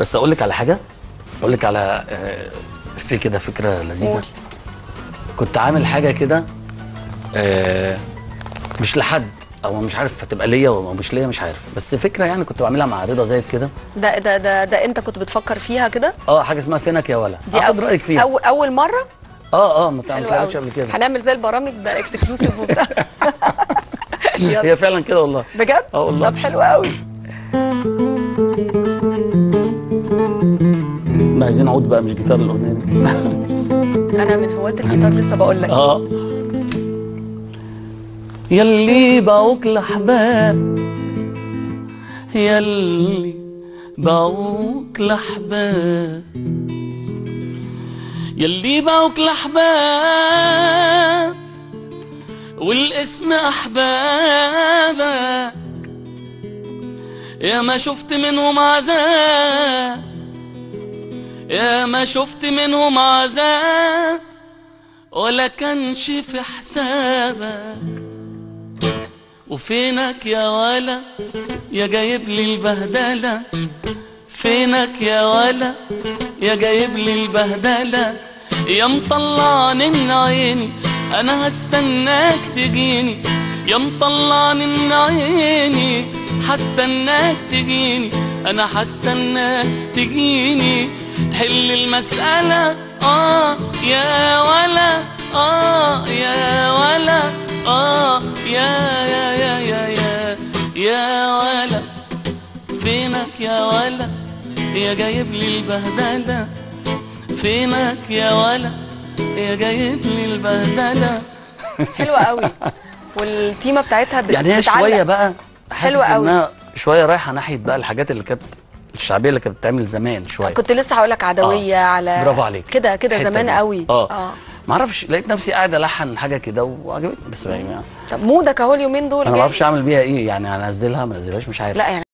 بس اقول لك على حاجه اقول لك على آه، في كده فكره لذيذه قول. كنت عامل حاجه كده آه، مش لحد او مش عارف هتبقى ليا او مش ليا مش عارف بس فكره يعني كنت بعملها مع رضا زايد كده ده ده ده ده انت كنت بتفكر فيها كده اه حاجه اسمها فينك يا ولا دي اخد أو- رايك فيها اول اول مره اه اه ما حلو تعملتهاش قوي. قبل كده هنعمل زي البرامج ده اكسكلوسيف وبتاع يلا. هي فعلا كده والله بجد اه والله. طب حلو قوي ما عايزين عود بقى مش جيتار الاغنيه دي انا من هواة الجيتار لسه بقول لك اه يلي باعوك لحباب يلي باعوك لحباب يلي باعوك لحباب والاسم احبابك يا ما شفت منهم عذاب يا ما شفت منهم عذاب ولا كانش في حسابك وفينك يا ولا يا جايب لي البهدلة فينك يا ولا يا جايب لي البهدلة يا مطلعني من عيني انا هستناك تجيني يا مطلعني من عيني هستناك تجيني انا هستناك تجيني تحل المسألة اه يا ولا اه يا ولا اه يا يا يا يا يا يا ولا فينك يا ولا يا جايب لي البهدلة فينك يا ولا يا جايب لي البهدلة حلوه قوي والتيمه بتاعتها بت... يعني هي بتعلق. شويه بقى حاسس حلوة قوي. انها شويه رايحه ناحيه بقى الحاجات اللي كانت الشعبيه اللي كانت بتتعمل زمان شويه كنت لسه هقول لك عدويه آه. على برافو عليك كده كده الحتة زمان دي. قوي اه ما اعرفش لقيت نفسي قاعد الحن حاجه كده وعجبتني بس يعني طب مودك اهو اليومين دول انا ما جاي. اعرفش اعمل بيها ايه يعني انزلها ما انزلهاش مش عارف لا يعني